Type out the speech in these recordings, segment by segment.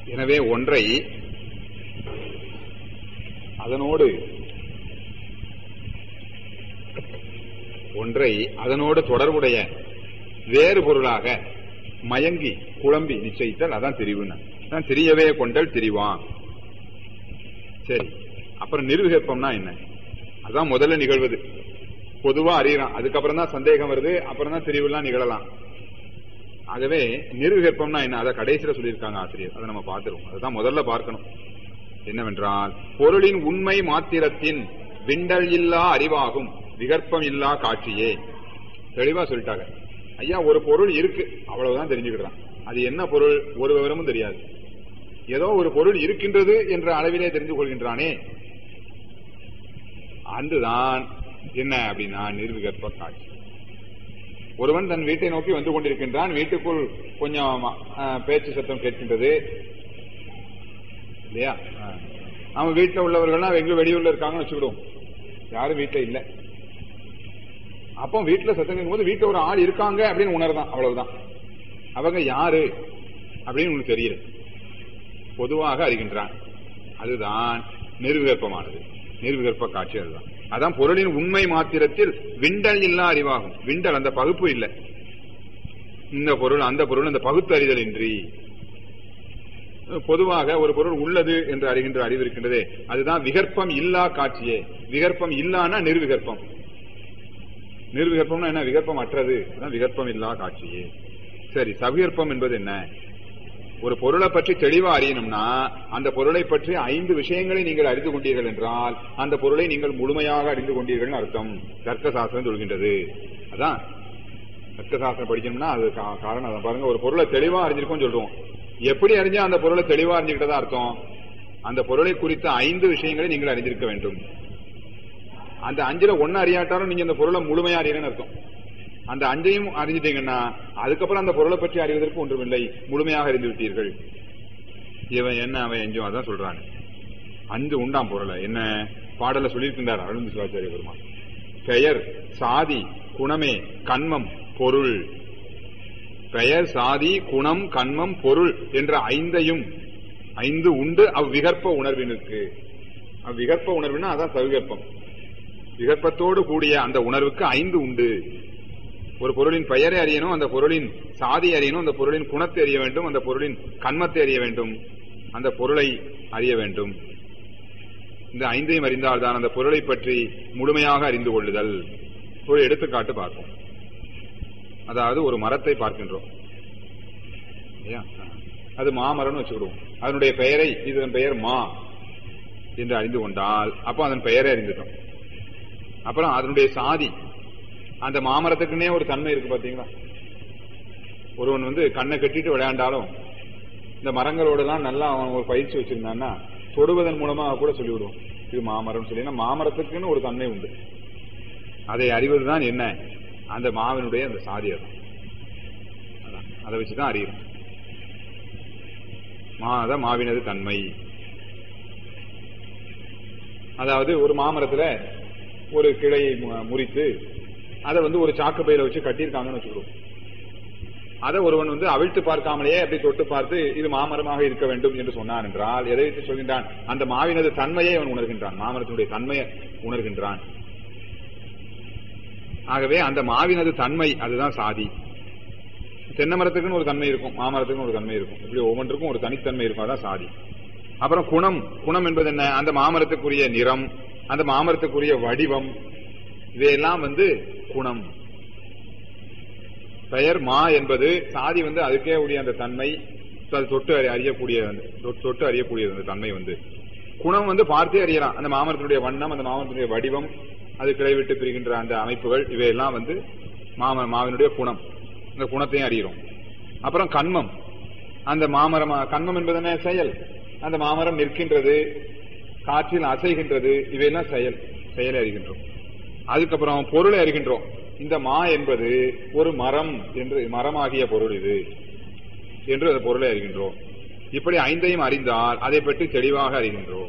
எனவே ஒன்றை அதனோடு ஒன்றை அதனோடு தொடர்புடைய வேறு பொருளாக மயங்கி குழம்பி நிச்சயித்தல் அதான் தெரிவுன்னு அதான் தெரியவே கொண்டல் தெரிவான் சரி அப்புறம் நிர்விகற்பம்னா என்ன அதான் முதல்ல நிகழ்வது பொதுவா அறியலாம் அதுக்கப்புறம் தான் சந்தேகம் வருது அப்புறம் தான் தெரிவுலாம் நிகழலாம் ஆகவே நிர்விகற்பம்னா என்ன அதை கடைசியில சொல்லியிருக்காங்க ஆசிரியர் அதை நம்ம பார்த்துருவோம் அதுதான் முதல்ல பார்க்கணும் என்னவென்றால் பொருளின் உண்மை மாத்திரத்தின் விண்டல் இல்லா அறிவாகும் விகற்பம் இல்லா காட்சியே தெளிவா சொல்லிட்டாங்க ஐயா ஒரு பொருள் இருக்கு அவ்வளவுதான் தெரிஞ்சுக்கிட்டான் அது என்ன பொருள் ஒரு விவரமும் தெரியாது ஏதோ ஒரு பொருள் இருக்கின்றது என்ற அளவிலே தெரிந்து கொள்கின்றானே அதுதான் என்ன அப்படின்னா நிர்விகற்ப காட்சி ஒருவன் தன் வீட்டை நோக்கி வந்து கொண்டிருக்கின்றான் வீட்டுக்குள் கொஞ்சம் அஹ், பேச்சு சத்தம் கேட்கின்றது இல்லையா அஹ். அவன் வீட்டுல உள்ளவர்கள்லாம் எங்க வெளியூர்ல இருக்காங்கன்னு வச்சுக்கிடுவோம் யாரும் வீட்டுல இல்ல அப்போ வீட்டுல சத்தம் கேட்கும்போது வீட்டுல ஒரு ஆள் இருக்காங்க அப்படின்னு உணர்தான் அவ்வளவுதான் அவங்க யாரு அப்படின்னு உனக்கு தெரியல பொதுவாக அறிகின்றான் அதுதான் நிர்விகற்பமானது நிர்விகற்ப காட்சி அதுதான் அதான் பொருளின் உண்மை மாத்திரத்தில் விண்டல் இல்லா அறிவாகும் விண்டல் அந்த பகுப்பு இல்லை இந்த பொருள் அந்த பொருள் அந்த பகுத்தறிதல் இன்றி பொதுவாக ஒரு பொருள் உள்ளது என்று அறிகின்ற அறிவு இருக்கின்றதே அதுதான் விகற்பம் இல்லா காட்சியே விகற்பம் இல்லானா நிர்விகற்பம் நிர்விகற்பம்னா என்ன விகற்பம் அற்றது அதான் விகற்பம் இல்லா காட்சியே சரி சவிகற்பம் என்பது என்ன ஒரு பொருளை பற்றி தெளிவா அறியணும்னா அந்த பொருளை பற்றி ஐந்து விஷயங்களை நீங்கள் அறிந்து கொண்டீர்கள் என்றால் அந்த பொருளை நீங்கள் முழுமையாக அறிந்து கொண்டீர்கள் அர்த்தம் தர்க்க சாஸ்திரம் சொல்கின்றது அதான் தர்க்க சாஸ்திரம் படிக்கணும்னா அது கா- காரணம் அதான் பாருங்க ஒரு பொருளை தெளிவா அறிஞ்சிருக்கோம் சொல்றோம் எப்படி அறிஞ்சா அந்த பொருளை தெளிவா அறிஞ்சுக்கிட்டதா அர்த்தம் அந்த பொருளை குறித்த ஐந்து விஷயங்களை நீங்கள் அறிந்திருக்க வேண்டும் அந்த அஞ்சுல ஒன்னு அறியாட்டாலும் நீங்க அந்த பொருளை முழுமையா அறியணும்னு அர்த்தம் அந்த அஞ்சையும் அறிஞ்சிட்டீங்கன்னா அதுக்கப்புறம் அந்த பொருளை பற்றி அறிவதற்கு ஒன்றுமில்லை முழுமையாக அறிந்து விட்டீர்கள் இவன் என்ன அவன் எஞ்சும் அதான் சொல்றாங்க அஞ்சு உண்டாம் பொருளை என்ன பாடல சொல்லியிருக்கின்றார் அருள் சிவாச்சாரிய பெருமான் பெயர் சாதி குணமே கண்மம் பொருள் பெயர் சாதி குணம் கண்மம் பொருள் என்ற ஐந்தையும் ஐந்து உண்டு அவ்விகற்ப உணர்வினுக்கு அவ்விகற்ப உணர்வுனா அதான் சவிகற்பம் விகற்பத்தோடு கூடிய அந்த உணர்வுக்கு ஐந்து உண்டு ஒரு பொருளின் பெயரை அறியணும் அந்த பொருளின் சாதி அறியணும் அந்த பொருளின் குணத்தை அறிய வேண்டும் அந்த பொருளின் கண்மத்தை அறிய வேண்டும் அந்த பொருளை அறிய வேண்டும் இந்த ஐந்தையும் அறிந்தால்தான் அந்த பொருளை பற்றி முழுமையாக அறிந்து கொள்ளுதல் ஒரு எடுத்துக்காட்டு பார்ப்போம் அதாவது ஒரு மரத்தை பார்க்கின்றோம் இல்லையா? அது மாமரம்னு வச்சுக்கிடுவோம் அதனுடைய பெயரை இதன் பெயர் மா என்று அறிந்து கொண்டால் அப்போ அதன் பெயரை அறிந்துட்டோம் அப்புறம் அதனுடைய சாதி அந்த மாமரத்துக்குன்னே ஒரு தன்மை இருக்கு பாத்தீங்களா ஒருவன் வந்து கண்ணை கட்டிட்டு விளையாண்டாலும் இந்த மரங்களோட எல்லாம் நல்லா அவன் ஒரு பயிற்சி வச்சிருந்தான்னா தொடுவதன் மூலமா கூட சொல்லிவிடுவோம் இது மாமரம் சொல்லி ஏன்னா மாமரத்துக்குன்னு ஒரு தன்மை உண்டு அதை அறிவதுதான் என்ன அந்த மாவினுடைய அந்த சாதி அதான் அதான். அதை வச்சுதான் அறியணும் மா அதான் மாவினது தன்மை அதாவது ஒரு மாமரத்துல ஒரு கிளையை மு- முறித்து அதை வந்து ஒரு சாக்கு பையில வச்சு கட்டியிருக்காங்கன்னு வச்சுக்கிறோம் அதை ஒருவன் வந்து அவிழ்த்து பார்க்காமலேயே அப்படி தொட்டு பார்த்து இது மாமரமாக இருக்க வேண்டும் என்று சொன்னான் என்றால் எதை வைத்து சொல்கின்றான் அந்த மாவினது தன்மையை அவன் உணர்கின்றான் மாமரத்தினுடைய தன்மையை உணர்கின்றான் ஆகவே அந்த மாவினது தன்மை அதுதான் சாதி தென்னை மரத்துக்குன்னு ஒரு தன்மை இருக்கும் மாமரத்துக்குன்னு ஒரு தன்மை இருக்கும் இப்படி ஒவ்வொன்றுக்கும் ஒரு தனித்தன்மை இருக்கும் அதான் சாதி அப்புறம் குணம் குணம் என்பது என்ன அந்த மாமரத்துக்குரிய நிறம் அந்த மாமரத்துக்குரிய வடிவம் இவையெல்லாம் வந்து குணம் பெயர் மா என்பது சாதி வந்து அதுக்கே உடைய அந்த தன்மை அது தொட்டு அறி- அறியக்கூடிய தொட்டு- தொட்டு அறியக்கூடியது அந்த தன்மை வந்து குணம் வந்து பார்த்தே அறியலாம் அந்த மாமரத்தினுடைய வண்ணம் அந்த மாமரத்தினுடைய வடிவம் அது கிளை விட்டு பிரிகின்ற அந்த அமைப்புகள் இவையெல்லாம் வந்து மாம மாவினுடைய குணம் இந்த குணத்தையும் அறிகிறோம் அப்புறம் கண்மம் அந்த மாமரம் கண்மம் என்பது என்ன செயல் அந்த மாமரம் நிற்கின்றது காற்றில் அசைகின்றது இவையெல்லாம் செயல் செயலை அறிகின்றோம் அதுக்கப்புறம் பொருளை அறிகின்றோம் இந்த மா என்பது ஒரு மரம் என்று மரமாகிய பொருள் இது என்று அந்த பொருளை அறிகின்றோம் இப்படி ஐந்தையும் அறிந்தால் அதை பற்றி தெளிவாக அறிகின்றோம்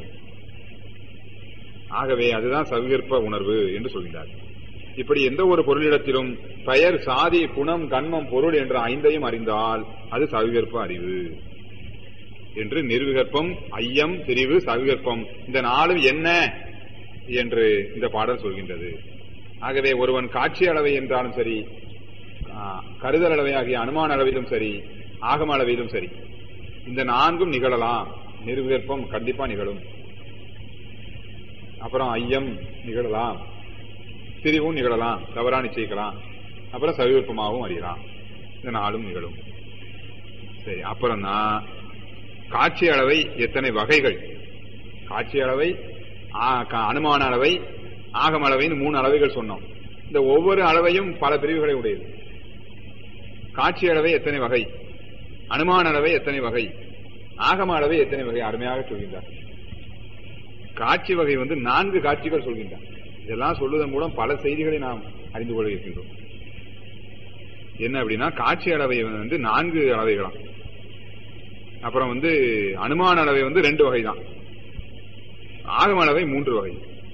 ஆகவே அதுதான் சவிகற்ப உணர்வு என்று சொல்கிறார் இப்படி எந்த ஒரு பொருளிடத்திலும் பெயர் சாதி குணம் கண்மம் பொருள் என்ற ஐந்தையும் அறிந்தால் அது சவிகற்ப அறிவு என்று நிர்விகற்பம் ஐயம் திரிவு சவிகற்பம் இந்த நாளும் என்ன என்று இந்த பாடல் சொல்கின்றது ஆகவே ஒருவன் காட்சி அளவை என்றாலும் சரி ஆ, கருதல் அளவை ஆகிய அனுமான அளவிலும் சரி ஆகம அளவிலும் சரி இந்த நான்கும் நிகழலாம் நிர்விகற்பம் கண்டிப்பா நிகழும் அப்புறம் ஐயம் நிகழலாம் திரிவும் நிகழலாம் தவறா நிச்சயிக்கலாம் அப்புறம் சவிவிருப்பமாகவும் அறியலாம் இந்த நாளும் நிகழும் சரி அப்புறம் தான் காட்சி அளவை எத்தனை வகைகள் காட்சி அளவை ஆ- க- அனுமான அளவை ஆகம அளவைன்னு மூணு அளவைகள் சொன்னோம் இந்த ஒவ்வொரு அளவையும் பல பிரிவுகளை உடையது காட்சி அளவை எத்தனை வகை அனுமான அளவை எத்தனை வகை ஆகம அளவை எத்தனை வகை அருமையாக சொல்கின்றார் காட்சி வகை வந்து நான்கு காட்சிகள் சொல்கின்றார் இதெல்லாம் சொல்வதன் மூலம் பல செய்திகளை நாம் அறிந்து கொள்ள இருக்கின்றோம் என்ன அப்படின்னா காட்சி அளவை வந்து நான்கு அளவைகளாம் அப்புறம் வந்து அனுமான அளவை வந்து ரெண்டு வகை தான் ஆகம அளவை மூன்று வகை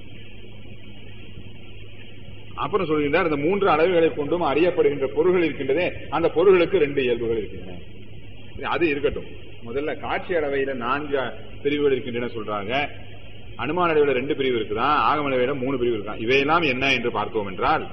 அப்புறம் சொல்கின்றார் இந்த மூன்று அளவுகளை கொண்டும் அறியப்படுகின்ற பொருள்கள் இருக்கின்றதே அந்த பொருள்களுக்கு ரெண்டு இயல்புகள் இருக்கின்றன அது இருக்கட்டும் முதல்ல காட்சி அளவையில நான்கு பிரிவுகள் இருக்கின்றன சொல்றாங்க அனுமான அளவில் ரெண்டு பிரிவு இருக்குதான் ஆகம அளவையில மூணு பிரிவு இருக்கான் இவையெல்லாம் என்ன என்று பார்த்தோம் என்றால்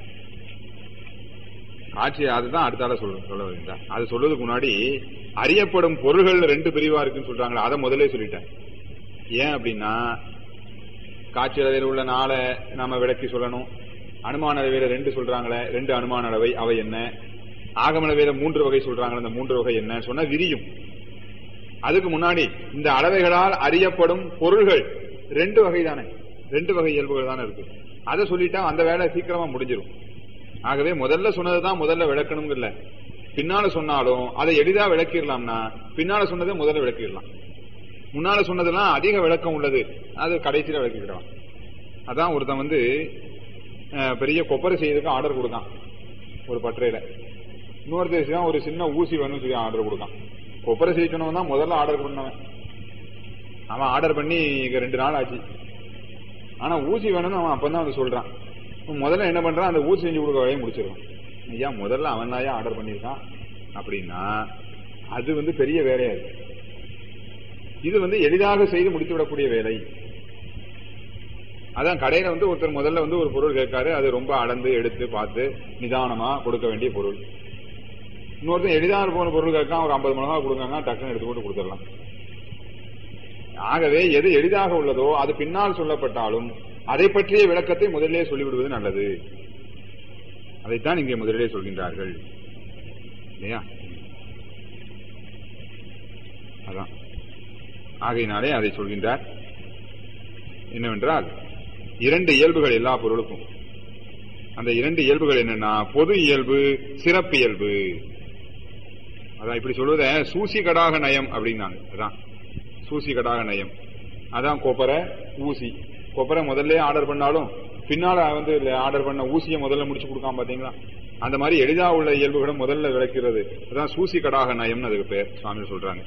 காட்சி அதுதான் அடுத்தால சொல்ல சொல்ல வருகின்றார் அது சொல்றதுக்கு முன்னாடி அறியப்படும் பொருள்கள் ரெண்டு பிரிவா இருக்குன்னு சொல்றாங்களா அதை முதல்ல சொல்லிட்டேன் ஏன் அப்படின்னா காட்சி அளவில் உள்ள நாளை நாம விளக்கி சொல்லணும் அனுமான அளவையில ரெண்டு சொல்றாங்களே ரெண்டு அனுமான அளவை அவை என்ன ஆகம அளவையில மூன்று வகை சொல்றாங்களே அந்த மூன்று வகை என்ன சொன்னா விரியும் அதுக்கு முன்னாடி இந்த அளவைகளால் அறியப்படும் பொருள்கள் ரெண்டு வகை தானே ரெண்டு வகை இயல்புகள் தானே இருக்கு அதை சொல்லிட்டா அந்த வேலை சீக்கிரமா முடிஞ்சிடும் ஆகவே முதல்ல சொன்னதுதான் முதல்ல விளக்கணுங்கல்ல பின்னால சொன்னாலும் அதை எளிதா விளக்கிடலாம்னா பின்னால சொன்னதை முதல்ல விளக்கிடலாம் முன்னால சொன்னதெல்லாம் அதிக விளக்கம் உள்ளது அது கடைசியில விளக்கிக்கிடலாம் அதான் ஒருத்தன் வந்து அஹ், பெரிய கொப்பரை செய்யறதுக்கு ஆர்டர் கொடுக்கான் ஒரு பட்டறையில இன்னொருத்தர் தான் ஒரு சின்ன ஊசி வேணும்னு சொல்லி ஆர்டர் கொடுக்கான் கொப்பரை செய்ய சொன்னவன் தான் முதல்ல ஆர்டர் பண்ணவன் அவன் ஆர்டர் பண்ணி இங்க ரெண்டு நாள் ஆச்சு ஆனா ஊசி வேணும்னு அவன் அப்பதான் வந்து சொல்றான் அவன் முதல்ல என்ன பண்றான் அந்த ஊசி செஞ்சு கொடுக்க வேலையை முடிச்சிருவான் ஐயா முதல்ல அவன் தான் ஆர்டர் பண்ணியிருக்கான் அப்படின்னா அது வந்து பெரிய வேலையா இருக்கு இது வந்து எளிதாக செய்து முடித்து விடக்கூடிய வேலை அதான் கடையில வந்து ஒருத்தர் முதல்ல வந்து ஒரு பொருள் கேட்காரு அது ரொம்ப அளந்து எடுத்து பார்த்து நிதானமா கொடுக்க வேண்டிய பொருள் இன்னொருத்தன் எளிதாக போன பொருள் கேட்கான் ஒரு ஐம்பது மிளகா கொடுக்காங்க டக்குன்னு எடுத்து போட்டு கொடுத்துடலாம் ஆகவே எது எளிதாக உள்ளதோ அது பின்னால் சொல்லப்பட்டாலும் அதை பற்றிய விளக்கத்தை முதலிலே சொல்லிவிடுவது நல்லது அதைத்தான் இங்கே முதலிலே சொல்கின்றார்கள் இல்லையா அதான் ஆகையினாலே அதை சொல்கின்றார் என்னவென்றால் இரண்டு இயல்புகள் எல்லா பொருளுக்கும் அந்த இரண்டு இயல்புகள் என்னன்னா பொது இயல்பு சிறப்பு இயல்பு அதான் இப்படி சொல்வத சூசி கடாக நயம் அப்படின்னாங்க அதான் சூசி கடாக நயம் அதான் கொப்பரை ஊசி கொப்பரை முதல்ல ஆர்டர் பண்ணாலும் பின்னால வந்து ஆர்டர் பண்ண ஊசியை முதல்ல முடிச்சு கொடுக்காம பாத்தீங்களா அந்த மாதிரி எளிதா உள்ள இயல்புகளை முதல்ல விளக்கிறது அதான் சூசி கடாக நயம்னு அதுக்கு பேர் சுவாமி சொல்றாங்க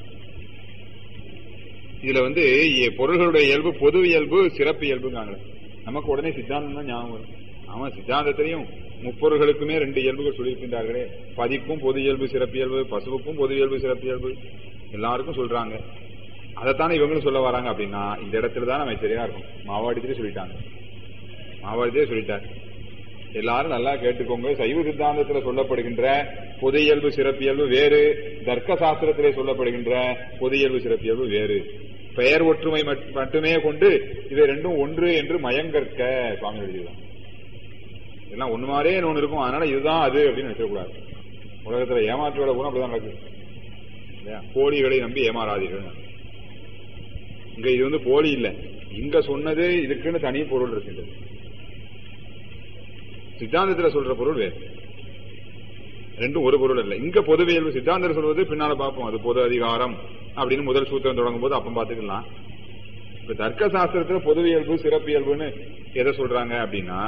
இதுல வந்து இ- பொருள்களுடைய இயல்பு பொது இயல்பு சிறப்பு இயல்புங்காங்க நமக்கு உடனே சித்தாந்தம் தான் ஞாபகம் வரும் ஆமா சித்தாந்தத்திலையும் முப்பொருள்களுக்குமே ரெண்டு இயல்புகள் சொல்லியிருக்கின்றார்களே பதிக்கும் பொது இயல்பு சிறப்பு இயல்பு பசுவுக்கும் பொது இயல்பு சிறப்பு இயல்பு எல்லாருக்கும் சொல்றாங்க அதைத்தானே இவங்களும் சொல்ல வராங்க அப்படின்னா இந்த இடத்துல தான் நம்ம சரியா இருக்கும் மாவாடித்திலே சொல்லிட்டாங்க மாவாடித்திலே சொல்லிட்டார் எல்லாரும் நல்லா கேட்டுக்கோங்க சைவ சித்தாந்தத்தில் சொல்லப்படுகின்ற பொது இயல்பு சிறப்பியல்பு வேறு தர்க்க சாஸ்திரத்திலே சொல்லப்படுகின்ற பொது இயல்பு சிறப்பியல்பு வேறு பெயர் ஒற்றுமை மட்- மட்டுமே கொண்டு இவை ரெண்டும் ஒன்று என்று மயங்கற்க சுவாமி எழுதியதான் எல்லாம் ஒண்ணு மாதிரியே ஒண்ணு இருக்கும் அதனால இதுதான் அது அப்படின்னு நினைக்கக்கூடாது உலகத்துல ஏமாற்று வேலை கூட அப்படிதான் நடக்குது இல்லையா? போலிகளை நம்பி ஏமாறாதீர்கள் இங்க இது வந்து போலி இல்ல இங்க சொன்னது இதுக்குன்னு தனி பொருள் இருக்கின்றது சித்தாந்தத்துல சொல்ற பொருள் வேறு ரெண்டும் ஒரு பொருள் இல்ல இங்க பொதுவியல்பு சித்தாந்தம் சொல்வது பின்னால பார்ப்போம் அது பொது அதிகாரம் அப்படின்னு முதல் சூத்திரம் தொடங்கும் போது அப்ப பாத்துக்கலாம் இப்ப தர்க்க சாஸ்திரத்துல பொதுவியல்பு சிறப்பியல்புன்னு எதை சொல்றாங்க அப்படின்னா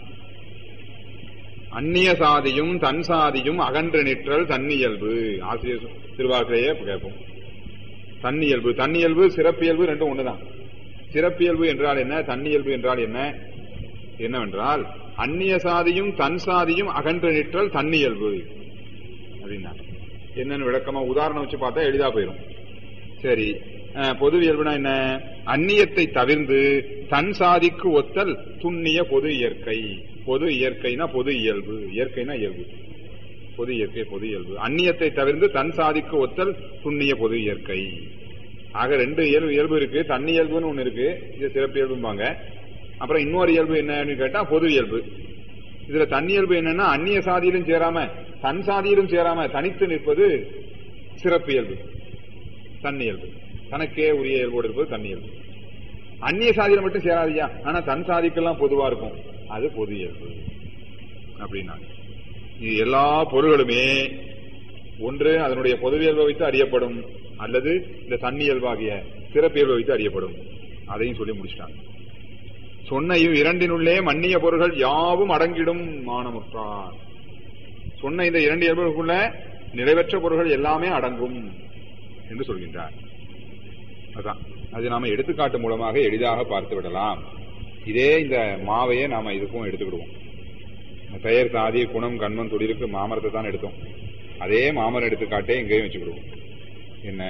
அந்நிய சாதியும் தன் சாதியும் அகன்று நிற்றல் தன்னியல்பு ஆசிரியர் திருவாக்கிலேயே கேட்போம் தன்னியல்பு தன்னியல்பு சிறப்பியல்பு ரெண்டும் ஒண்ணுதான் சிறப்பியல்பு என்றால் என்ன தன்னியல்பு என்றால் என்ன என்னவென்றால் அந்நிய சாதியும் தன் சாதியும் அகன்று நிற்றல் தன்னியல்பு அப்படின்னா என்னன்னு விளக்கமா உதாரணம் வச்சு பார்த்தா எளிதா போயிடும் சரி அஹ், பொது இயல்புனா என்ன அந்நியத்தை தவிர்ந்து தன் சாதிக்கு ஒத்தல் துண்ணிய பொது இயற்கை பொது இயற்கைனா பொது இயல்பு இயற்கைனா இயல்பு பொது இயற்கை பொது இயல்பு அந்நியத்தை தவிர்த்து தன் சாதிக்கு ஒத்தல் துண்ணிய பொது இயற்கை ஆக ரெண்டு இயல்பு இயல்பு இருக்கு தன்னியல்புன்னு ஒண்ணு இருக்கு இது சிறப்பு இயல்பும்பாங்க அப்புறம் இன்னொரு இயல்பு என்னன்னு கேட்டா பொது இயல்பு இதுல தன்னியல்பு என்னன்னா அந்நிய சாதியிலும் சேராம தன் சாதியிலும் சேராம தனித்து நிற்பது சிறப்பு இயல்பு தன்னியல்பு தனக்கே உரிய இயல்போடு இருப்பது தன்னியல்பு அந்நிய சாதியில மட்டும் சேராதியா ஆனா தன் சாதிக்கெல்லாம் பொதுவா இருக்கும் அது பொது இயல்பு அப்படின்னா இது எல்லா பொருள்களுமே ஒன்று அதனுடைய பொதுவியல்பை வைத்து அறியப்படும் அல்லது இந்த தன்னியல்பாகிய சிறப்பியல்பை வைத்து அறியப்படும் அதையும் சொல்லி முடிச்சிட்டாங்க சொன்ன இவ் இரண்டினுள்ளே மன்னிய பொருள்கள் யாவும் அடங்கிடும் மானமுற்றார் சொன்ன இந்த இரண்டு இயல்புகளுக்குள்ள நிறைவேற்ற பொருள்கள் எல்லாமே அடங்கும் என்று சொல்கின்றார் அதான் அது நாம எடுத்துக்காட்டு மூலமாக எளிதாக பார்த்து விடலாம் இதே இந்த மாவையே நாம இதுக்கும் எடுத்துக்கிடுவோம் பெயர் சாதி குணம் கண்மம் தொழிலுக்கு மாமரத்தை தான் எடுத்தோம் அதே மாமரம் எடுத்துக்காட்டே இங்கேயும் வச்சுக்கிடுவோம் என்ன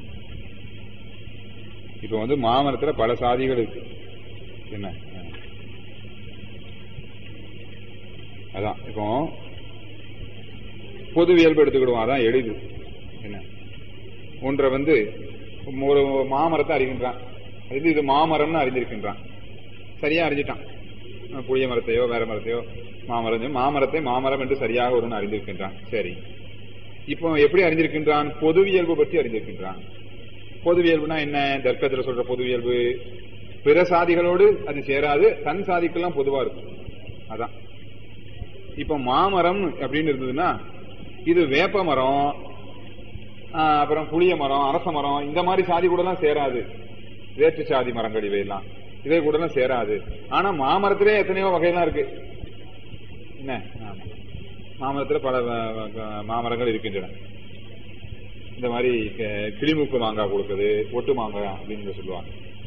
இப்ப வந்து மாமரத்துல பல சாதிகள் இருக்கு என்ன அதான் இப்போ பொது இயல்பு எடுத்துக்கிடுவோம் அதான் எளிது என்ன ஒன்றை வந்து ஒரு மாமரத்தை அறிகின்றான் இது இது மாமரம்னு அறிந்திருக்கின்றான் சரியா அறிஞ்சிட்டான் புளிய மரத்தையோ வேற மரத்தையோ மாமரம் மாமரத்தை மாமரம் என்று சரியாக ஒருவன் அறிந்திருக்கின்றான் சரி இப்போ எப்படி அறிந்திருக்கின்றான் பொதுவியல்பு பற்றி அறிந்திருக்கின்றான் பொதுவியல்புனா என்ன தர்க்கத்துல சொல்ற பொதுவியல்பு பிற சாதிகளோடு அது சேராது தன் சாதிக்கெல்லாம் பொதுவா இருக்கும் அதான் இப்ப மாமரம் அப்படின்னு இருந்ததுன்னா இது வேப்ப மரம் ஆஹ், அப்புறம் புளிய மரம் அரச மரம் இந்த மாதிரி சாதி கூட எல்லாம் சேராது வேற்று சாதி மரங்கள் இவையெல்லாம் இவை கூட எல்லாம் சேராது ஆனா மாமரத்திலே எத்தனையோ வகையெல்லாம் இருக்கு என்ன ஆமா. மாமரத்துல பல வ- வ- மாமரங்கள் இருக்கின்றன இந்த மாதிரி க- கிளிமூக்கு மாங்காய் கொடுக்குது ஒட்டு மாங்காய் அப்படின்னு சொல்லுவாங்க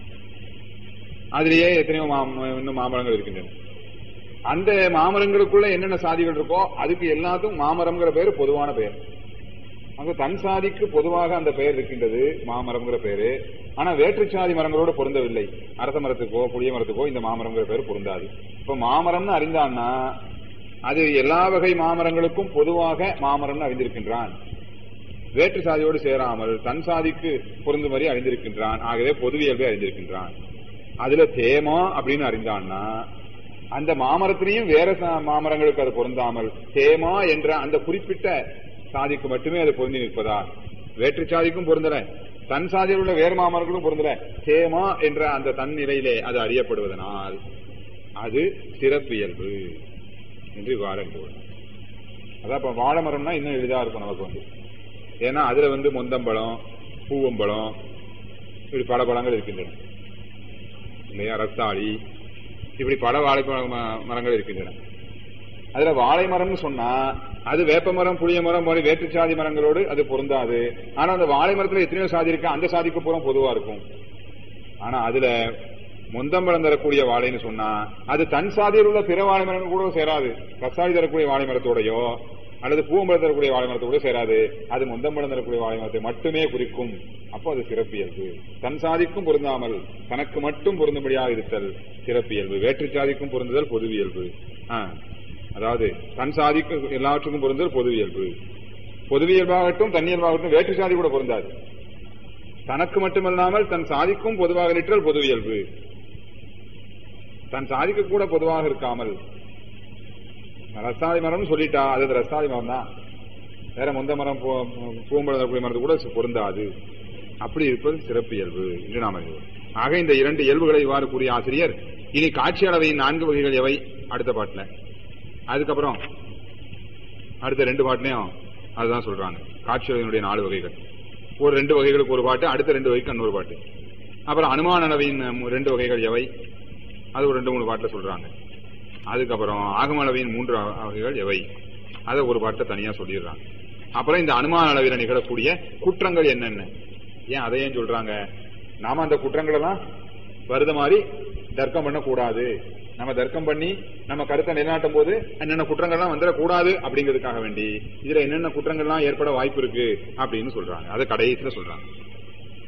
அதுலயே எத்தனையோ மா- இன்னும் மாமரங்கள் இருக்கின்றன அந்த மாமரங்களுக்குள்ள என்னென்ன சாதிகள் இருக்கோ அதுக்கு எல்லாத்துக்கும் மாமரம்ங்கிற பெயர் பொதுவான பெயர் அங்க தன் சாதிக்கு பொதுவாக அந்த பெயர் இருக்கின்றது மாமரம்ங்கிற பெயரு ஆனா வேற்று சாதி மரங்களோடு பொருந்தவில்லை அரச மரத்துக்கோ புளிய மரத்துக்கோ இந்த மாமரம்ங்கிற பெயர் பொருந்தாது இப்ப மாமரம்னு அறிந்தான்னா அது எல்லா வகை மாமரங்களுக்கும் பொதுவாக மாமரம்னு அறிந்திருக்கின்றான் வேற்று சாதியோடு சேராமல் தன் சாதிக்கு பொருந்தும்படி அறிந்திருக்கின்றான் ஆகவே பொதுவியல்பை அறிந்திருக்கின்றான் அதுல தேமா அப்படின்னு அறிந்தான்னா அந்த மாமரத்திலையும் வேற சா- மாமரங்களுக்கு அது பொருந்தாமல் தேமா என்ற அந்த குறிப்பிட்ட சாதிக்கு மட்டுமே அது பொருந்தி நிற்பதா வேற்று சாதிக்கும் பொருந்தல தன் சாதியில் உள்ள வேறு மாமரங்களுக்கும் பொருந்தல தேமா என்ற அந்த தன் நிலையிலே அது அறியப்படுவதனால் அது சிறப்பியல்பு என்று இவ்வாறு அறிந்து கொள்ளலாம். அதான் இப்ப வாழை மரம்னா இன்னும் எளிதா இருக்கும் நமக்கு வந்து ஏன்னா அதுல வந்து மொந்தம்பழம் பூவம்பழம் இப்படி பல பழங்கள் இருக்கின்றன இல்லையா ரத்தாளி இப்படி பல வாழை பழ- ம- மரங்கள் இருக்கின்றன அதுல வாழை மரம்னு சொன்னா அது வேப்ப மரம் புளிய மரம் மாதிரி வேற்று சாதி மரங்களோடு அது பொருந்தாது ஆனா அந்த வாழை மரத்துல எத்தனையோ சாதி இருக்கு அந்த சாதிக்கு பூரா பொதுவா இருக்கும் ஆனா அதுல முந்தம்பழம் தரக்கூடிய வாழைன்னு சொன்னா அது தன் சாதியில் உள்ள பிற வாழை மரங்கள் கூட சேராது கசாதி தரக்கூடிய வாழை மரத்தோடையோ அல்லது பூவம்பழம் தரக்கூடிய வாழை மரத்தோட சேராது அது முந்தம்பழம் தரக்கூடிய வாழை மரத்தை மட்டுமே குறிக்கும் அப்போ அது சிறப்பியல்பு தன் சாதிக்கும் பொருந்தாமல் தனக்கு மட்டும் பொருந்தும்படியாக இருத்தல் சிறப்பியல்பு வேற்று சாதிக்கும் பொருந்துதல் பொதுவியல்பு ஆ, அதாவது தன் சாதிக்கு எல்லாவற்றுக்கும் பொருந்துதல் பொதுவியல்பு பொதுவியல்பாகட்டும் தன்னியல்பாகட்டும் வேற்று சாதி கூட பொருந்தாது தனக்கு மட்டுமல்லாமல் தன் சாதிக்கும் பொதுவாக நிற்றல் பொதுவியல்பு தன் சாதிக்கு கூட பொதுவாக இருக்காமல் ரசாதி மரம்னு சொல்லிட்டா அது அந்த ரசாதி மரம் தான் வேற முந்த மரம் பூ- பூம்பழம் தரக்கூடிய மரத்து கூட பொருந்தாது அப்படி இருப்பது சிறப்பியல்பு என்று நாம் அறிவோம் ஆக இந்த இரண்டு இயல்புகளை இவ்வாறு கூறிய ஆசிரியர் இனி காட்சி அளவையின் நான்கு வகைகள் எவை அடுத்த பாட்டுல அதுக்கப்புறம் அடுத்த ரெண்டு பாட்டுலயும் அதுதான் சொல்றாங்க காட்சி அளவினுடைய நாலு வகைகள் ஒரு ரெண்டு வகைகளுக்கு ஒரு பாட்டு அடுத்த ரெண்டு வகைக்கு இன்னொரு பாட்டு அப்புறம் அனுமான அளவையின் மு- ரெண்டு வகைகள் எவை அது ஒரு ரெண்டு மூணு பாட்டுல சொல்றாங்க அதுக்கப்புறம் ஆகம அளவையின் மூன்று வ- வகைகள் எவை அதை ஒரு பாட்டை தனியா சொல்லிடுறாங்க அப்புறம் இந்த அனுமான அளவில் நிகழக்கூடிய குற்றங்கள் என்னென்ன ஏன் அதை ஏன் சொல்றாங்க நாம அந்த குற்றங்கள் எல்லாம் வருத மாதிரி தர்க்கம் பண்ணக்கூடாது நம்ம தர்க்கம் பண்ணி நம்ம கருத்தை நிலைநாட்டும் போது என்னென்ன குற்றங்கள்லாம் வந்துடக்கூடாது அப்படிங்கிறதுக்காக வேண்டி இதுல என்னென்ன குற்றங்கள்லாம் ஏற்பட வாய்ப்பு இருக்கு அப்படின்னு சொல்றாங்க அதை கடைசியில சொல்றாங்க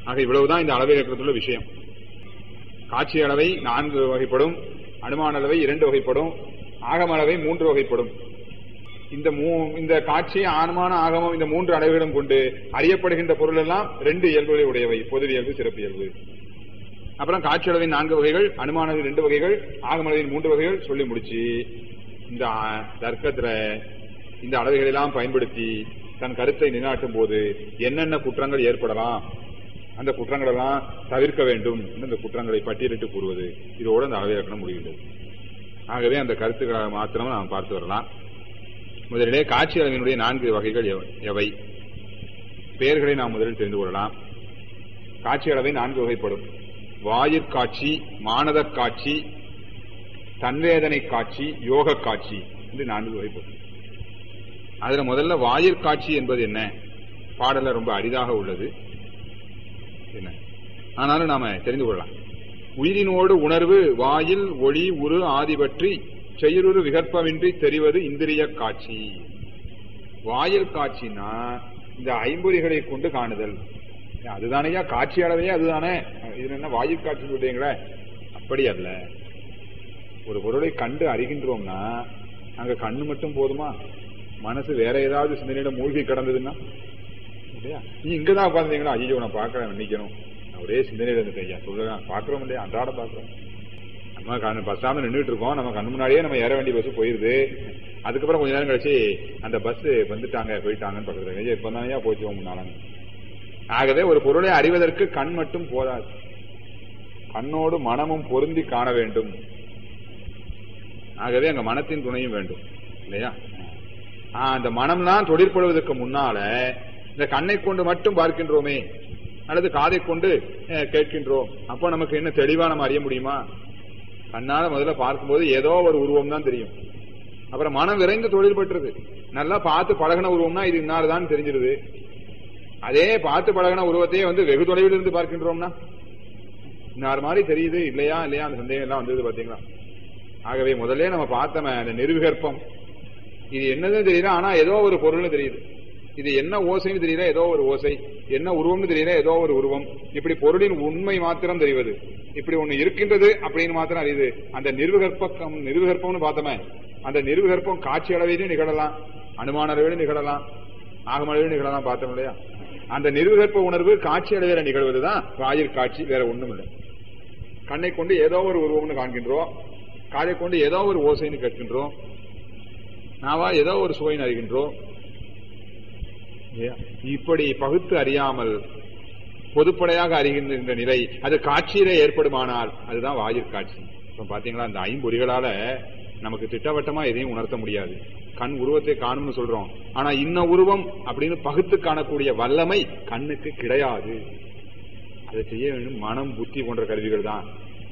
ஆக இவ்வளவுதான் இந்த அளவை இலக்கணத்துள்ள விஷயம் காட்சி அளவை நான்கு வகைப்படும் அனுமான அளவை இரண்டு வகைப்படும் ஆகம அளவை மூன்று வகைப்படும் இந்த மூ இந்த காட்சி ஆனுமான ஆகமம் இந்த மூன்று அளவுகளும் கொண்டு அறியப்படுகின்ற பொருள் எல்லாம் ரெண்டு இயல்புகளை உடையவை பொது இயல்பு சிறப்பு இயல்பு அப்புறம் காட்சி அளவின் நான்கு வகைகள் அனுமான அளவின் ரெண்டு வகைகள் ஆகம அளவின் மூன்று வகைகள் சொல்லி முடிச்சு இந்த ஆ, தர்க்கத்துல இந்த அளவுகளை எல்லாம் பயன்படுத்தி தன் கருத்தை நிலைநாட்டும் போது என்னென்ன குற்றங்கள் ஏற்படலாம் அந்த குற்றங்கள் எல்லாம் தவிர்க்க வேண்டும் என்று இந்த குற்றங்களை பட்டியலிட்டு கூறுவது இதோடு அந்த அளவை இலக்கணம் முடிகின்றது ஆகவே அந்த கருத்துக்களை மாத்திரம் நாம் பார்த்து வரலாம் முதலிலே காட்சி அளவினுடைய நான்கு வகைகள் எவ- எவை பெயர்களை நாம் முதலில் தெரிந்து கொள்ளலாம் காட்சி அளவை நான்கு வகைப்படும் வாயிற்காட்சி மானதக் காட்சி தன்வேதனை காட்சி யோக காட்சி என்று நான்கு வகைப்படும் அதுல முதல்ல வாயிற்காட்சி என்பது என்ன பாடல ரொம்ப அரிதாக உள்ளது என்ன ஆனாலும் நாம தெரிந்து கொள்ளலாம் உயிரினோடு உணர்வு வாயில் ஒளி உரு ஆதி பற்றி செயலுறு விகற்பமின்றி தெரிவது இந்திரிய காட்சி வாயில் காட்சினா இந்த ஐம்பொறிகளை கொண்டு காணுதல் அதுதானையா காட்சி அளவையே அதுதானே இது என்ன வாயில் காட்சி சொல்றீங்களே அப்படி அல்ல ஒரு பொருளை கண்டு அறிகின்றோம்னா அங்க கண்ணு மட்டும் போதுமா மனசு வேற ஏதாவது சிந்தனையில மூழ்கி கிடந்ததுன்னா இல்லையா நீ இங்கதான் உட்காந்துங்களா ஐயோ நான் பாக்குறேன் நிக்கணும் நான் ஒரே சிந்தனையில இருந்துட்டேன் ஐயா சொல்லுங்க பாக்குறோம் இல்லையா அன்றாட பாக்குறோம் நம்ம கண்ணு பஸ் ஸ்டாண்ட்ல நின்றுட்டு இருக்கோம் நம்ம கண்ணு முன்னாடியே நம்ம ஏற வேண்டிய பஸ் போயிருது அதுக்கப்புறம் கொஞ்ச நேரம் கழிச்சு அந்த பஸ் வந்துட்டாங்க போயிட்டாங்கன்னு பக்கத்துல ஐயா இப்ப தானே போச்சு முன்னாலும் ஆகவே ஒரு பொருளை அறிவதற்கு கண் மட்டும் போதாது கண்ணோடு மனமும் பொருந்தி காண வேண்டும் ஆகவே அங்க மனத்தின் துணையும் வேண்டும் இல்லையா ஆ, அந்த மனம்லாம் தொழிற்படுவதற்கு முன்னால இந்த கண்ணை கொண்டு மட்டும் பார்க்கின்றோமே அல்லது காதை கொண்டு அஹ், கேட்கின்றோம் அப்போ நமக்கு என்ன தெளிவா நம்ம அறிய முடியுமா கண்ணால முதல்ல பார்க்கும்போது ஏதோ ஒரு உருவம் தான் தெரியும் அப்புறம் மனம் விரைந்து தொழில் பட்டுறது நல்லா பார்த்து பழகின உருவம்னா இது இன்னாருதான் தெரிஞ்சிருது அதே பார்த்து பழகின உருவத்தையே வந்து வெகு தொலைவில் இருந்து பார்க்கின்றோம்னா இன்னார் மாதிரி தெரியுது இல்லையா இல்லையா அந்த சந்தேகம் எல்லாம் வந்தது பாத்தீங்களா ஆகவே முதல்ல நம்ம பார்த்தோமே அந்த நிர்விகற்பம் இது என்னதுன்னு தெரியல ஆனா ஏதோ ஒரு பொருள்னு தெரியுது இது என்ன ஓசைன்னு தெரியல ஏதோ ஒரு ஓசை என்ன உருவம்னு தெரியல ஏதோ ஒரு உருவம் இப்படி பொருளின் உண்மை மாத்திரம் தெரிவது இப்படி ஒண்ணு இருக்கின்றது அப்படின்னு மாத்திரம் அறியுது அந்த நிர்விகற்பம் நிர்விகற்பம்னு பார்த்தோமே அந்த நிர்விகற்பம் காட்சி அளவிலும் நிகழலாம் அனுமான அளவிலும் நிகழலாம் ஆகம அளவிலும் நிகழலாம் பார்த்தோம் இல்லையா அந்த நிர்விகற்ப உணர்வு காட்சி அளவில நிகழ்வதுதான் வாயிற் காட்சி வேற ஒண்ணும் இல்லை கண்ணை கொண்டு ஏதோ ஒரு உருவம்னு காண்கின்றோம் காதை கொண்டு ஏதோ ஒரு ஓசைன்னு கேட்கின்றோம் நாவா ஏதோ ஒரு சுவைன்னு அறிகின்றோம் இல்லையா? இப்படி பகுத்து அறியாமல் பொதுப்படையாக அறிகின்ற நிலை அது காட்சியிலே ஏற்படுமானால் அதுதான் வாயிற் காட்சி இப்ப பாத்தீங்களா அந்த ஐம்பொறிகளால நமக்கு திட்டவட்டமா எதையும் உணர்த்த முடியாது கண் உருவத்தை காணும்னு சொல்றோம் ஆனா இன்ன உருவம் அப்படின்னு பகுத்து காணக்கூடிய வல்லமை கண்ணுக்கு கிடையாது அதை செய்ய வேண்டும் மனம் புத்தி போன்ற கருவிகள் தான்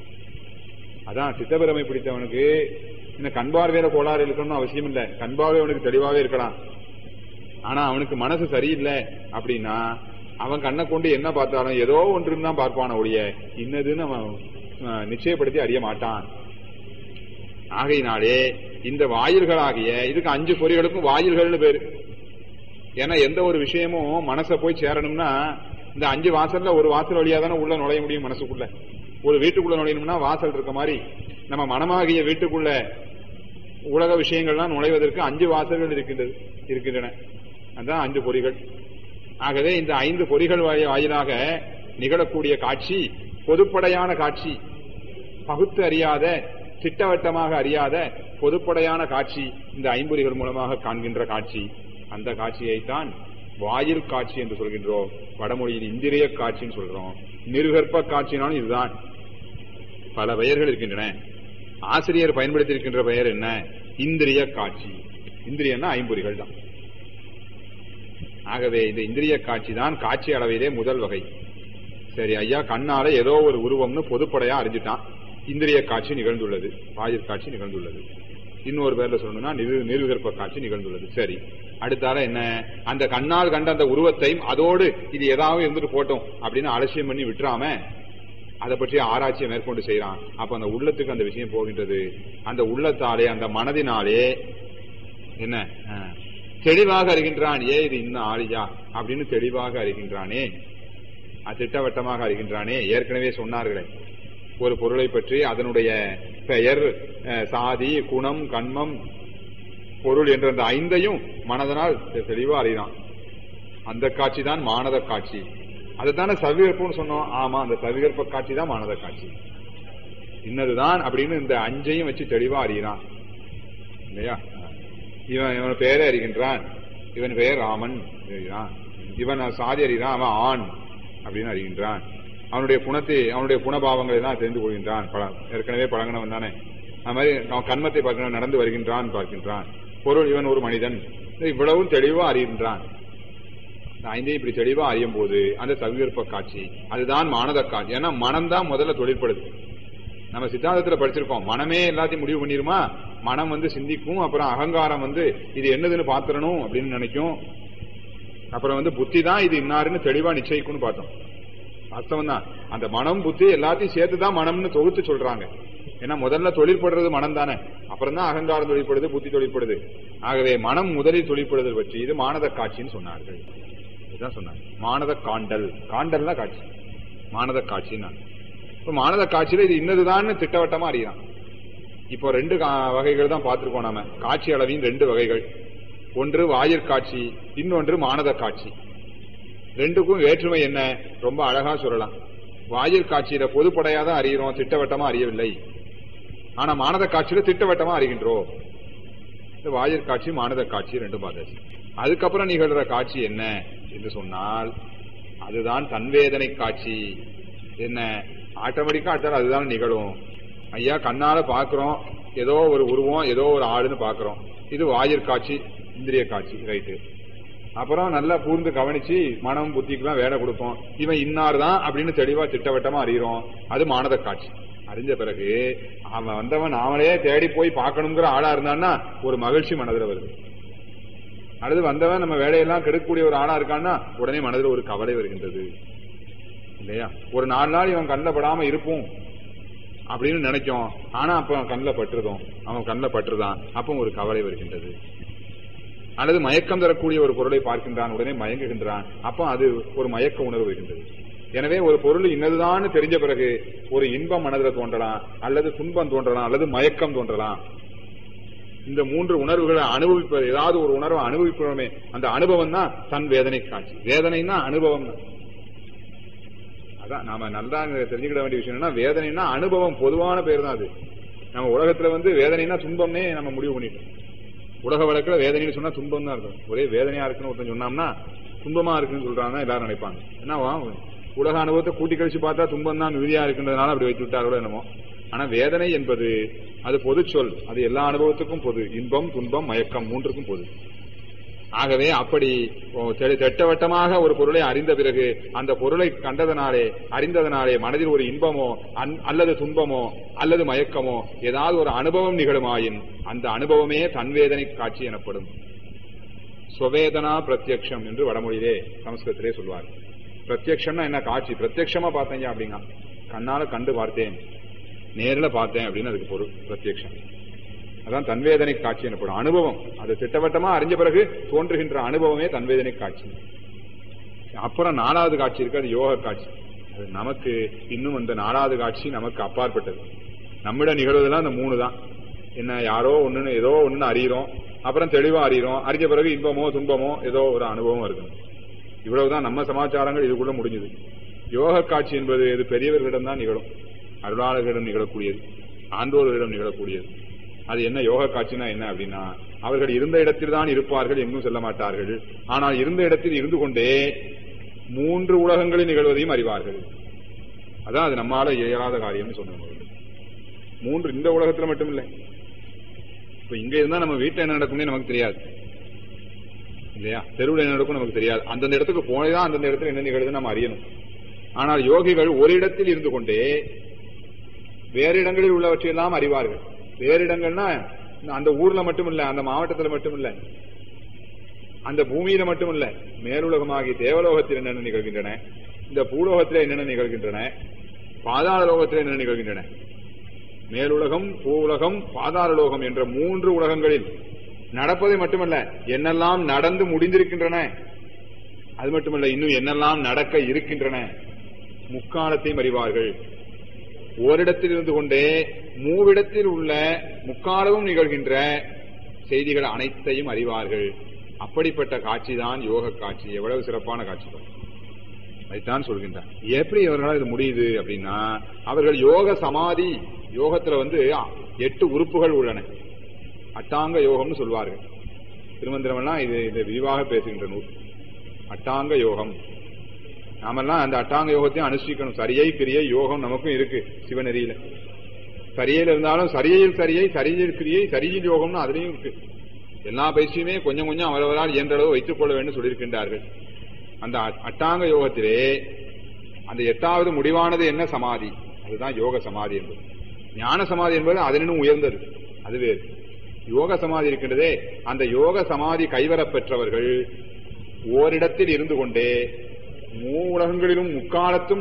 அதான் சித்தபிரமை பிடித்தவனுக்கு இந்த கண் பார்வையில கோளாறு இருக்கணும்னு அவசியம் இல்ல கண் பார்வை அவனுக்கு தெளிவாவே இருக்கலாம் ஆனா அவனுக்கு மனசு சரியில்லை அப்படின்னா அவன் கண்ணை கொண்டு என்ன பார்த்தாலும் ஏதோ ஒன்றுன்னு தான் பார்ப்பான ஒழிய இன்னதுன்னு அவன் அஹ், நிச்சயப்படுத்தி அறிய மாட்டான் ஆகையினாலே இந்த வாயில்களாகிய இதுக்கு அஞ்சு பொறிகளுக்கும் வாயில்கள்னு பேரு ஏன்னா எந்த ஒரு விஷயமும் மனசை போய் சேரணும்னா இந்த அஞ்சு வாசல்ல ஒரு வாசல் வழியா தானே உள்ள நுழைய முடியும் மனசுக்குள்ள ஒரு வீட்டுக்குள்ள நுழையணும்னா வாசல் இருக்க மாதிரி நம்ம மனமாகிய வீட்டுக்குள்ள உலக விஷயங்கள்லாம் நுழைவதற்கு அஞ்சு வாசல்கள் இருக்கின்றது இருக்கின்றன அதான் அஞ்சு பொறிகள் ஆகவே இந்த ஐந்து பொறிகள் வாயி- வாயிலாக நிகழக்கூடிய காட்சி பொதுப்படையான காட்சி பகுத்து அறியாத திட்டவட்டமாக அறியாத பொதுப்படையான காட்சி இந்த ஐம்பொறிகள் மூலமாக காண்கின்ற காட்சி அந்த காட்சியைத்தான் வாயில் காட்சி என்று சொல்கின்றோம் வடமொழியில் இந்திரிய காட்சின்னு சொல்றோம் நிருகற்ப காட்சினாலும் இதுதான் பல பெயர்கள் இருக்கின்றன ஆசிரியர் பயன்படுத்தியிருக்கின்ற பெயர் என்ன இந்திரிய காட்சி இந்திரியன்னா ஐம்பொறிகள் தான் ஆகவே இந்த இந்திரிய காட்சி தான் காட்சி அளவிலே முதல் வகை சரி ஐயா கண்ணால ஏதோ ஒரு உருவம்னு பொதுப்படையா அறிஞ்சிட்டான் இந்திரிய காட்சி நிகழ்ந்துள்ளது வாயிற் காட்சி நிகழ்ந்துள்ளது இன்னொரு பேர்ல சொல்லணும்னா நிரு நிர்விகற்ப காட்சி நிகழ்ந்துள்ளது சரி அடுத்தால என்ன அந்த கண்ணால் கண்ட அந்த உருவத்தையும் அதோடு இது ஏதாவது இருந்துட்டு போட்டோம் அப்படின்னு அலட்சியம் பண்ணி விட்டுறாம அதை பற்றி ஆராய்ச்சியை மேற்கொண்டு செய்யறான் அப்ப அந்த உள்ளத்துக்கு அந்த விஷயம் போகின்றது அந்த உள்ளத்தாலே அந்த மனதினாலே என்ன ஆ, தெளிவாக அறிகின்றான் ஏ இது இன்னும் ஆளியா அப்படின்னு தெளிவாக அறிகின்றானே அது திட்டவட்டமாக அறிகின்றானே ஏற்கனவே சொன்னார்களே ஒரு பொருளை பற்றி அதனுடைய பெயர் அஹ், சாதி குணம் கண்மம் பொருள் என்ற அந்த ஐந்தையும் மனதனால் தெ- தெளிவா அறிகிறான் அந்த காட்சி தான் மானத காட்சி அதுதானே சவிகற்பம்னு சொன்னோம் ஆமா அந்த சவிகற்ப காட்சி தான் மானத காட்சி இன்னதுதான் அப்படின்னு இந்த அஞ்சையும் வச்சு தெளிவா அறிகிறான் இல்லையா இவன் இவன் பெயரை அறிகின்றான் இவன் பெயர் ராமன் அறிகிறான் இவன் சாதி அறிகிறான் அவன் ஆண் அப்படின்னு அறிகின்றான் அவனுடைய குணத்தை அவனுடைய குணபாவங்களை தான் தெரிந்து கொள்கின்றான் பல ஏற்கனவே பழங்கினவன் தானே அது மாதிரி அவன் கண்மத்தை பார்க்க நடந்து வருகின்றான் பார்க்கின்றான் பொருள் இவன் ஒரு மனிதன் இவ்வளவும் தெளிவா அறிகின்றான் இந்த ஐந்தையும் இப்படி தெளிவா அறியும் போது அந்த சவிகற்ப காட்சி அதுதான் மானத காட்சி ஏன்னா மனம்தான் முதல்ல தொழிற்படுது நம்ம சித்தாந்தத்துல படிச்சிருக்கோம் மனமே எல்லாத்தையும் முடிவு பண்ணிருமா மனம் வந்து சிந்திக்கும் அப்புறம் அகங்காரம் வந்து இது என்னதுன்னு பாத்துறணும் அப்படின்னு நினைக்கும் அப்புறம் வந்து புத்தி தான் இது இன்னாருன்னு தெளிவா நிச்சயிக்கும்னு பார்த்தோம் வாஸ்தவம் தான் அந்த மனம் புத்தி எல்லாத்தையும் சேர்த்து தான் மனம்னு தொகுத்து சொல்றாங்க ஏன்னா முதல்ல தொழிற்படுறது மனம் தானே அப்புறம் தான் அகங்காரம் தொழிற்படுது புத்தி தொழிற்படுது ஆகவே மனம் முதலில் தொழிற்படுதல் பற்றி இது மானத காட்சின்னு சொன்னார்கள் இதுதான் சொன்னாங்க மானத காண்டல் காண்டல் தான் காட்சி மானத காட்சின்னா இப்ப மானத காட்சியில இது இன்னதுதான்னு திட்டவட்டமா அறியலாம் இப்போ ரெண்டு கா- வகைகள் தான் பார்த்திருக்கோம் நாம காட்சி அளவின் ரெண்டு வகைகள் ஒன்று வாயிற் காட்சி இன்னொன்று மானத காட்சி ரெண்டுக்கும் வேற்றுமை என்ன ரொம்ப அழகா சொல்லலாம் வாயிற் காட்சியில பொதுப்படையா தான் அறிகிறோம் திட்டவட்டமா அறியவில்லை ஆனா மானத காட்சியில திட்டவட்டமா அறிகின்றோம் இந்த வாயிற் காட்சி மானத காட்சி ரெண்டும் பார்த்தாச்சு அதுக்கப்புறம் நிகழ்ற காட்சி என்ன என்று சொன்னால் அதுதான் தன்வேதனை காட்சி என்ன ஆட்டோமேட்டிக்கா அடுத்தால அதுதான் நிகழும் ஐயா கண்ணால பாக்குறோம் ஏதோ ஒரு உருவம் ஏதோ ஒரு ஆளுன்னு பாக்குறோம் இது வாயிற் காட்சி இந்திரிய காட்சி ரைட்டு அப்புறம் நல்லா கூர்ந்து கவனிச்சு மனம் புத்திக்கெல்லாம் வேலை கொடுப்போம் இவன் இன்னார் தான் அப்படின்னு தெளிவா திட்டவட்டமா அறிகிறோம் அது மானத காட்சி அறிஞ்ச பிறகு அவன் வந்தவன் நாமளே தேடி போய் பார்க்கணுங்கிற ஆளா இருந்தான்னா ஒரு மகிழ்ச்சி மனதுல வருது அல்லது வந்தவன் நம்ம வேலையெல்லாம் கெடுக்கக்கூடிய ஒரு ஆளா இருக்கான்னா உடனே மனதுல ஒரு கவலை வருகின்றது இல்லையா ஒரு நாலு நாள் இவன் கண்ணில் படாம இருப்போம் அப்படின்னு நினைக்கும் ஆனா அப்ப அவன் கண்ணில் பட்டுருதோம் அவன் கண்ணில் பட்டுருதான் அப்போ ஒரு கவலை வருகின்றது அல்லது மயக்கம் தரக்கூடிய ஒரு பொருளை பார்க்கின்றான் உடனே மயங்குகின்றான் அப்போ அது ஒரு மயக்க உணர்வு வருகின்றது எனவே ஒரு பொருள் இன்னதுதான் தெரிஞ்ச பிறகு ஒரு இன்பம் மனதில் தோன்றலாம் அல்லது துன்பம் தோன்றலாம் அல்லது மயக்கம் தோன்றலாம் இந்த மூன்று உணர்வுகளை அனுபவிப்பது ஏதாவது ஒரு உணர்வை அனுபவிக்கிறோமே அந்த அனுபவம் தான் தன் வேதனை காட்சி வேதனைன்னா அனுபவம் தான் அதான் நாம நல்லா தெரிஞ்சுக்கிட வேண்டிய விஷயம் என்னன்னா வேதனைன்னா அனுபவம் பொதுவான பேர் தான் அது நம்ம உலகத்துல வந்து வேதனைனா துன்பம்னே நம்ம முடிவு பண்ணிட்டோம் உலக வழக்குல வேதனைன்னு சொன்னா துன்பம் தான் இருக்கும் ஒரே வேதனையா இருக்குன்னு ஒருத்தன் சொன்னோம்னா துன்பமா இருக்குன்னு சொல்றாங்க எல்லாரும் நினைப்பாங்க என்னவா உலக அனுபவத்தை கூட்டி கழிச்சு பார்த்தா துன்பம் தான் மிகுதியா இருக்குன்றதுனால அப்படி வைத்து விட்டார்களோ என்னமோ ஆனா வேதனை என்பது அது பொது சொல் அது எல்லா அனுபவத்துக்கும் பொது இன்பம் துன்பம் மயக்கம் மூன்றுக்கும் பொது ஆகவே அப்படி ஓ, தெ- திட்டவட்டமாக ஒரு பொருளை அறிந்த பிறகு அந்த பொருளை கண்டதனாலே அறிந்ததனாலே மனதில் ஒரு இன்பமோ அன்- அல்லது துன்பமோ அல்லது மயக்கமோ ஏதாவது ஒரு அனுபவம் நிகழுமாயின் அந்த அனுபவமே தன்வேதனை காட்சி எனப்படும் சுவேதனா பிரத்யக்ஷம் என்று வடமொழியிலே சமஸ்கிருதத்திலே சொல்வார் பிரத்யக்ஷம்னா என்ன காட்சி பிரத்யக்ஷமா பார்த்தீங்க அப்படிங்க கண்ணால கண்டு பார்த்தேன் நேர்ல பார்த்தேன் அப்படின்னு அதுக்கு பொருள் பிரத்யக்ஷம் அதான் தன்வேதனை காட்சி எனப்படும் அனுபவம் அது திட்டவட்டமா அறிஞ்ச பிறகு தோன்றுகின்ற அனுபவமே தன்வேதனை காட்சி அப்புறம் நாலாவது காட்சி இருக்கு அது யோக காட்சி அது நமக்கு இன்னும் அந்த நாலாவது காட்சி நமக்கு அப்பாற்பட்டது நம்மிடம் நிகழ்வதெல்லாம் அந்த மூணு தான் என்ன யாரோ ஒண்ணுன்னு ஏதோ ஒண்ணுன்னு அறிகிறோம் அப்புறம் தெளிவா அறிகிறோம் அறிஞ்ச பிறகு இன்பமோ துன்பமோ ஏதோ ஒரு அனுபவம் இருக்கு இவ்வளவுதான் நம்ம சமாச்சாரங்கள் இதுக்குள்ள முடிஞ்சது யோக காட்சி என்பது இது பெரியவர்களிடம் தான் நிகழும் அருளாளர்களிடம் நிகழக்கூடியது ஆண்டோர்களிடம் நிகழக்கூடியது அது என்ன யோக காட்சினா என்ன அப்படின்னா அவர்கள் இருந்த இடத்தில் தான் இருப்பார்கள் எங்கும் செல்ல மாட்டார்கள் ஆனால் இருந்த இடத்தில் இருந்து கொண்டே மூன்று உலகங்களில் நிகழ்வதையும் அறிவார்கள் அதான் அது நம்மால இயலாத காரியம்னு சொன்னாங்க மூன்று இந்த உலகத்துல மட்டும் இல்லை இப்ப இங்க இருந்தா நம்ம வீட்டுல என்ன நடக்கும்னே நமக்கு தெரியாது இல்லையா தெருவில் என்ன நடக்கும் நமக்கு தெரியாது அந்தந்த இடத்துக்கு போனேதான் அந்தந்த இடத்துல என்ன நிகழ்வுன்னு நம்ம அறியணும் ஆனால் யோகிகள் ஒரு இடத்தில் இருந்து கொண்டே வேறு இடங்களில் உள்ளவற்றையெல்லாம் அறிவார்கள் வேறு இடங்கள்னா அந்த ஊர்ல மட்டும் இல்ல அந்த மாவட்டத்துல மட்டும் இல்ல அந்த பூமியில மட்டும் இல்ல மேலுலகமாகி தேவலோகத்தில் என்னென்ன நிகழ்கின்றன இந்த பூலோகத்தில் என்னென்ன நிகழ்கின்றன பாதாள லோகத்தில் என்னென்ன நிகழ்கின்றன மேலுலகம் பூவுலகம் பாதாள லோகம் என்ற மூன்று உலகங்களில் நடப்பதை மட்டுமல்ல என்னெல்லாம் நடந்து முடிந்திருக்கின்றன அது மட்டுமல்ல இன்னும் என்னெல்லாம் நடக்க இருக்கின்றன முக்காலத்தையும் அறிவார்கள் ஓரிடத்தில் இருந்து கொண்டே மூவிடத்தில் உள்ள முக்காலமும் நிகழ்கின்ற செய்திகள் அனைத்தையும் அறிவார்கள் அப்படிப்பட்ட காட்சிதான் யோக காட்சி எவ்வளவு சிறப்பான காட்சி பாருங்க. அதைத்தான் சொல்கின்றார் எப்படி இவர்களால் இது முடியுது அப்படின்னா அவர்கள் யோக சமாதி யோகத்துல வந்து எட்டு உறுப்புகள் உள்ளன அட்டாங்க யோகம்னு சொல்வார்கள் திருமந்திரம் எல்லாம் இது இதை விரிவாக பேசுகின்ற நூல் அட்டாங்க யோகம் நாமெல்லாம் அந்த அட்டாங்க யோகத்தையும் அனுஷ்டிக்கணும் சரியை கிரியை யோகம் நமக்கும் இருக்கு சிவநெறியில சரியில் இருந்தாலும் சரியையில் சரியை சரியில் கிரியை சரியில் யோகம்னு அதுலயும் இருக்கு எல்லா பயிற்சியுமே கொஞ்சம் கொஞ்சம் அவரவரால் இயன்ற அளவு வைத்துக் கொள்ள வேண்டும் சொல்லியிருக்கின்றார்கள் அந்த அ- அட்டாங்க யோகத்திலே அந்த எட்டாவது முடிவானது என்ன சமாதி அதுதான் யோக சமாதி என்பது ஞான சமாதி என்பது அதனினும் உயர்ந்தது அது வேறு யோக சமாதி இருக்கின்றதே அந்த யோக சமாதி கைவரப் பெற்றவர்கள் ஓரிடத்தில் இருந்து கொண்டே மூ உலகங்களிலும் முக்காலத்தும்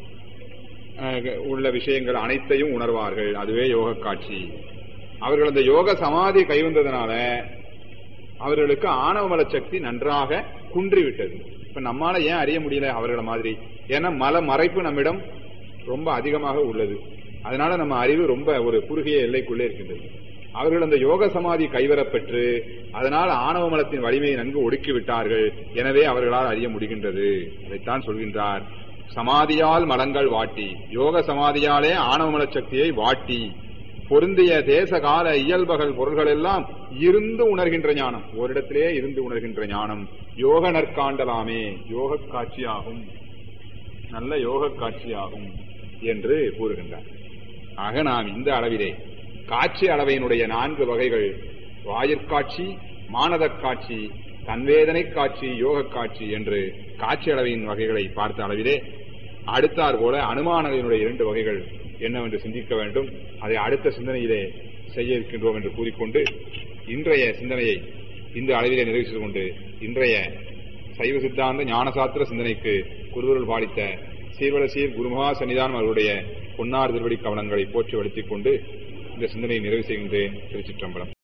அஹ், உள்ள விஷயங்கள் அனைத்தையும் உணர்வார்கள் அதுவே யோக காட்சி அவர்கள் அந்த யோக சமாதி கைவந்ததனால அவர்களுக்கு ஆணவ மல சக்தி நன்றாக குன்றிவிட்டது இப்ப நம்மால ஏன் அறிய முடியல அவர்களை மாதிரி ஏன்னா மல மறைப்பு நம்மிடம் ரொம்ப அதிகமாக உள்ளது அதனால நம்ம அறிவு ரொம்ப ஒரு குறுகிய எல்லைக்குள்ளே இருக்கின்றது அவர்கள் அந்த யோக சமாதி கைவரப் பெற்று அதனால் ஆணவ மலத்தின் வலிமையை நன்கு ஒடுக்கி விட்டார்கள் எனவே அவர்களால் அறிய முடிகின்றது அதைத்தான் சொல்கின்றார் சமாதியால் மலங்கள் வாட்டி யோக சமாதியாலே ஆணவ மல சக்தியை வாட்டி பொருந்திய தேச கால இயல்பகள் பொருள்கள் எல்லாம் இருந்து உணர்கின்ற ஞானம் ஓரிடத்திலே இருந்து உணர்கின்ற ஞானம் யோக நற்காண்டலாமே யோக காட்சியாகும் நல்ல யோக காட்சியாகும் என்று கூறுகின்றார் ஆக நாம் இந்த அளவிலே காட்சி அளவையினுடைய நான்கு வகைகள் வாயிற்காட்சி மானதக் காட்சி தன்வேதனை காட்சி யோக காட்சி என்று காட்சி அளவையின் வகைகளை பார்த்த அளவிலே அடுத்தார் போல அனுமானங்களினுடைய இரண்டு வகைகள் என்னவென்று சிந்திக்க வேண்டும் அதை அடுத்த சிந்தனையிலே செய்ய இருக்கின்றோம் என்று கூறிக்கொண்டு இன்றைய சிந்தனையை இந்த அளவிலே நிறைவு செய்து கொண்டு இன்றைய சைவ சித்தாந்த ஞானசாத்திர சிந்தனைக்கு குருவருள் பாலித்த சீர்வல சீர் குருமகா சன்னிதானம் அவருடைய பொன்னார் திருவடி கவனங்களை போற்றி வளர்த்திக் கொண்டு இந்த சிந்தனையை நிறைவு செய்கின்றேன் திருச்சிற்றம்பலம்